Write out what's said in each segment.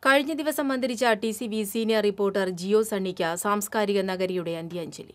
കഴിഞ്ഞ ദിവസം അന്തരിച്ച T C B senior reporter Jio സണ്ണിക്ക് സാംസ്കാരിക നഗരിയുടെ അന്ത്യാഞ്ജലി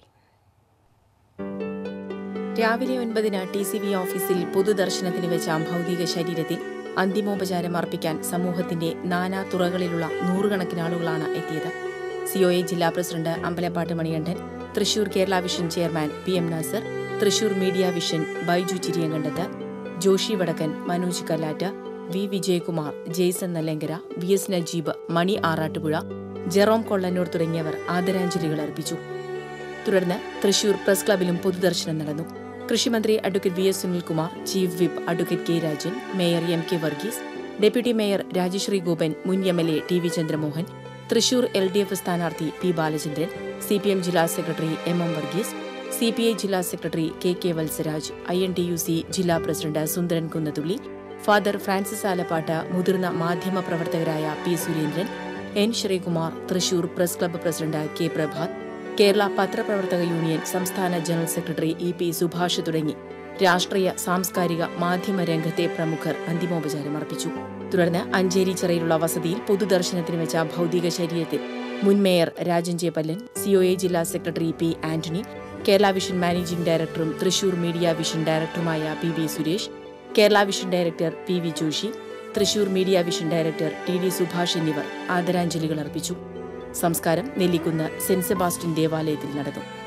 രാവിലെ ഒൻപതിന് ടി സി ബി ഓഫീസിൽ പൊതുദർശനത്തിന് വെച്ച ഭൗതിക ശരീരത്തിൽ അന്തിമോപചാരം അർപ്പിക്കാൻ സമൂഹത്തിന്റെ നാനാ തുറകളിലുള്ള നൂറുകണക്കിന് ആളുകളാണ് എത്തിയത് സിഒഎ ജില്ലാ president Ambalappattu Manikandan Thrissur Kerala vision chairman P M Nasar Thrissur media vision Baiju Chiriyankandath Joshi Vadakkan Manoj Kallatt V Vijayakumar Jaison Nellankara V S Najeeb Mani Arattupuzha Jerome Kollannur തുടങ്ങിയവർ ആദരാഞ്ജലികൾ അർപ്പിച്ചു തുടർന്ന് തൃശൂർ പ്രസ് ക്ലബിലും പൊതുദർശനം നടന്നു കൃഷിമന്ത്രി advocate V S Sunilkumar chief whip advocate K Rajan mayor M K Varghese deputy mayor Rajasree Gopan മുൻ M L A T V Chandramohan Thrissur L D F സ്ഥാനാർത്ഥി P Balachandran C P M ജില്ലാ secretary M M Varghese C P I ജില്ലാ secretary K K Valsaraj I N T U C ജില്ലാ president Sundaran Kunnathully father Francis Alappatt മുതിർന്ന മാധ്യമ പ്രവർത്തകരായ P Surendran N Sreekumar Thrissur press club president K Prabhath Kerala പത്രപ്രവർത്തക union സംസ്ഥാന general secretary E P Subhash തുടങ്ങി രാഷ്ട്രീയ സാംസ്കാരിക മാധ്യമ രംഗത്തെ പ്രമുഖർ അന്തിമോപചാരം അർപ്പിച്ചു തുടർന്ന് അഞ്ചേരി ചിറയിലുള്ള വസതിയിൽ പൊതുദർശനത്തിന് വെച്ച ഭൗതിക ശരീരത്തിൽ മുൻ mayor Rajan J Pallan COA ജില്ലാ secretary P Antony Kerala vision managing ഡയറക്ടറും തൃശൂർ മീഡിയ വിഷൻ ഡയറക്ടറുമായ P V Suresh Kerala vision director P V Joshi Thrissur media vision director T D Subhash എന്നിവർ ആദരാഞ്ജലികൾ അർപ്പിച്ചു സംസ്കാരം നെല്ലിക്കുന്ന് സെന്റ് സെബാസ്റ്റ്യൻ ദേവാലയത്തിൽ നടന്നു